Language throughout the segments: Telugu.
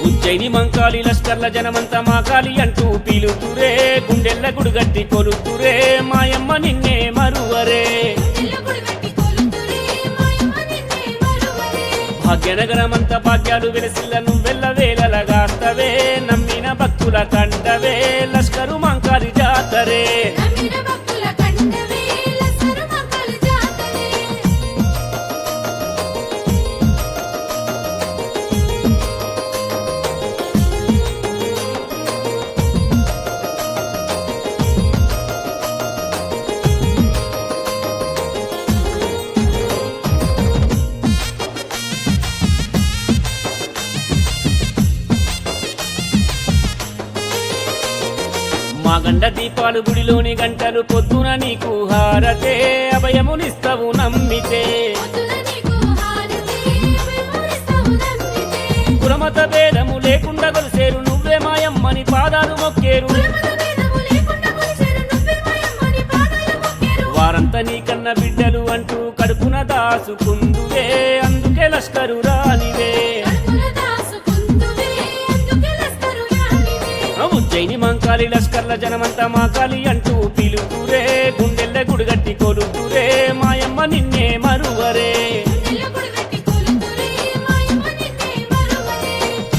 ఉజ్జయిని మంకాలి లష్కర్ల జనమంతా మాకాలి అంటూ పీలుతురే గుండెల్ల గుడిగట్టి కొలుతురే మాయమ్మ నిన్నే మరువరే నిల్లగుడి గట్టి కొలుతురే మాయమ్మ నిన్నే మరువరే భాగ్యనగరమంత భాగ్యాలు వెలసిల్ల నువ్వెల్ల వేలలగాస్తవే నమ్మిన భక్తుల కండవే లష్కరు మంకాలి జాతరే నమ్మిన భక్తుల కండవే లసరు మంగళ జాతరే మా గండ దీపాలు గుడిలోని గంటలు పొద్దున నీకు హారతే అభయమునిస్తవు నమ్మితే పొద్దున నీకు హారతి విమరిస్తావు నమ్మితే కులమత భేదము లేకుండా కొలిసేరు నువ్వే మాయమ్మని పాదాలు మొక్కేరు కులమత భేదము లేకుండా కొలిచేరు నువ్వే మాయమ్మని పాదాలు మొక్కేరు వారంతా నీకన్న బిడ్డలు అంటూ కడుపున దాసుకుందువే అందుకే లష్కరు రానివే కడుపున దాసుకుందువే అందుకే లస్కరు రానివే ఉజ్జయిని మంకాలి లష్కర్ల జనమంతా మాకాలి అంటూ పిలుతురే గుండెల్ల గుడిగట్టి కొలుతురే మాయమ్మ నిన్నే మరువరే నిల్లగుడి గట్టి కొలుతురే మాయమ్మ నిన్నే మరువరే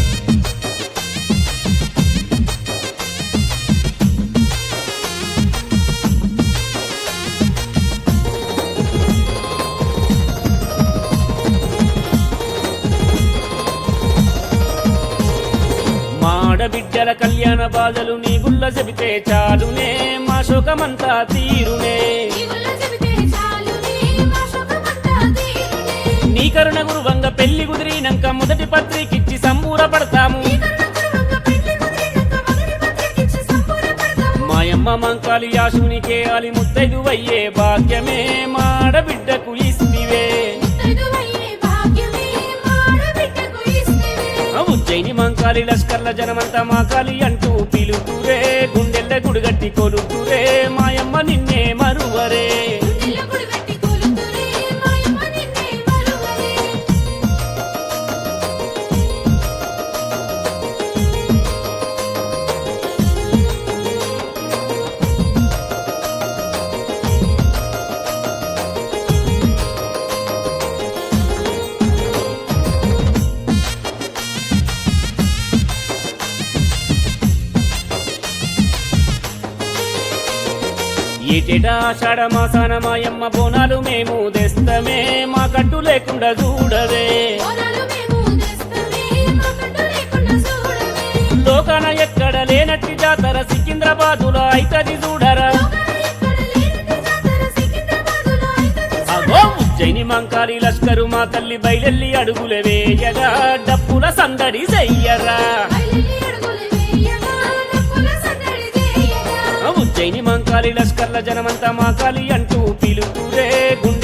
మాడబిడ్డల కళ్యాణ బాధలు నీ గుల్ల చెబితే చాలునే మా శోకమంతా తీరునే నీవుల్ల చెబితే చాలునే మా శోకమంతా తీరునే నీ కరుణ గురువంగ పెళ్లి కుదిరినాక మొదటి పత్రికిచ్చి సంబూరపడతాము నీ కన్న గురువంగ పెళ్లి కుదిరినాక మొదటి పత్రికిచ్చి సంబూరపడతాము మాయమ్మ మంకాలి యాశునికే అలి ముత్తైదు అయ్యే భాగ్యమే మాడబిడ్డకు ఇస్తివే ముత్తైదువయ్యే భాగ్యమే మాడబిడ్డకు ఇస్తేవే ఉజ్జయిని మంకాలి లష్కర్ల జనమంతా మాకాలి అంటూ పిలుతురే గుండెల్ల గుడిగట్టి కొలుతురే మాయమ్మ నిన్నే మరువరే నిల్లగుడి గట్టి కొలుతురే మాయమ్మ నిన్నే మరువరే ఏటేటా ఆషాఢ మాసాన మాయమ్మ బోనాలు మేము తెస్తమే మా కట్టు లేకుండా చూడవే బోనాలు మేము తెస్తమే మా కట్టు లేకుండా చూడవే లోకాన ఎక్కడ లేనట్టి జాతర సికింద్రాబాదులో అయితది చూడరా లోకాన ఎక్కడ లేనిది జాతర సికింద్రాబాదులో అయితది అగో ఉజ్జయిని మంకారి లష్కరు మా తల్లి బయలెల్లి అడుగులు వేయగా డప్పుల సందడి చెయ్యరా బయలుదేరి అడుగులు వేయగా డప్పుల సందడి చేయగా ఉజ్జయిని మంకాలి లష్కర్ల జనమంతా మాకాలి అంటూ పిలుతురే గుండె